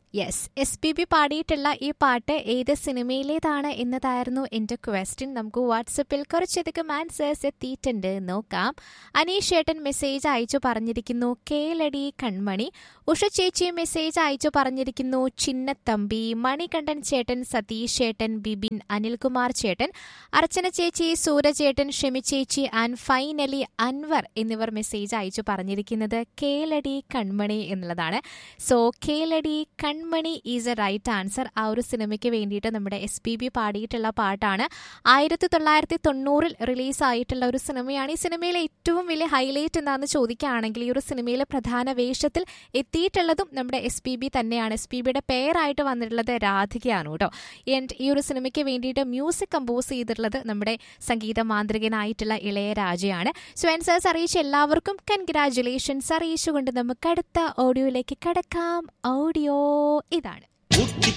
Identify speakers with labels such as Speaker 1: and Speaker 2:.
Speaker 1: yes S P B പാടിയിട്ടുള്ള ഈ പാട്ട് ഏത് സിനിമയിലേതാണ് എന്നതായിരുന്നു എൻ്റെ ക്വസ്റ്റ്യൻ നമുക്ക് വാട്സപ്പിൽ കുറച്ചധികം ആൻസേഴ്സ് എത്തിയിട്ടുണ്ട് നോക്കാം അനീഷ് ചേട്ടൻ മെസ്സേജ് അയച്ചു പറഞ്ഞിരിക്കുന്നു കേളടി കൺമണി ഉഷ ചേച്ചി മെസ്സേജ് അയച്ചു പറഞ്ഞിരിക്കുന്നു ചിന്നത്തമ്പി മണികണ്ഠൻ ചേട്ടൻ സതീഷ് ചേട്ടൻ ബിബിൻ അനിൽകുമാർ ചേട്ടൻ അർച്ചന ചേച്ചി സൂരജേട്ടൻ ഷെമി ചേച്ചി ആൻഡ് ഫൈനലി അൻവർ എന്നിവർ മെസ്സേജ് അയച്ചു പറഞ്ഞിരിക്കുന്നത് കേളടി കൺമണി എന്നുള്ളതാണ് so Keladi Kanmani is a right answer ആ ഒരു സിനിമയ്ക്ക് വേണ്ടിയിട്ട് നമ്മുടെ എസ് പി ബി പാടിയിട്ടുള്ള പാട്ടാണ് ആയിരത്തി തൊള്ളായിരത്തി തൊണ്ണൂറിൽ റിലീസായിട്ടുള്ള ഒരു സിനിമയാണ് ഈ സിനിമയിലെ ഏറ്റവും വലിയ ഹൈലൈറ്റ് എന്താണെന്ന് ചോദിക്കുകയാണെങ്കിൽ ഈ ഒരു സിനിമയിലെ പ്രധാന വേഷത്തിൽ എത്തിയിട്ടുള്ളതും നമ്മുടെ എസ് പി ബി തന്നെയാണ് എസ് പി ബിയുടെ പേരായിട്ട് വന്നിട്ടുള്ളത് രാധികയാണ് കേട്ടോ ആൻഡ് ഈ ഒരു സിനിമയ്ക്ക് വേണ്ടിയിട്ട് മ്യൂസിക് കമ്പോസ് ചെയ്തിട്ടുള്ളത് നമ്മുടെ സംഗീത മാന്ത്രികനായിട്ടുള്ള ഇളയരാജയാണ് സോ ആൻസേഴ്സ് അറിയിച്ച എല്ലാവർക്കും കൺഗ്രാറ്റുലേഷൻസ് അറിയിച്ചുകൊണ്ട് നമുക്ക് അടുത്ത ഓഡിയോയിലേക്ക് കടക്കാം ഓഡിയോ ഇതാണ്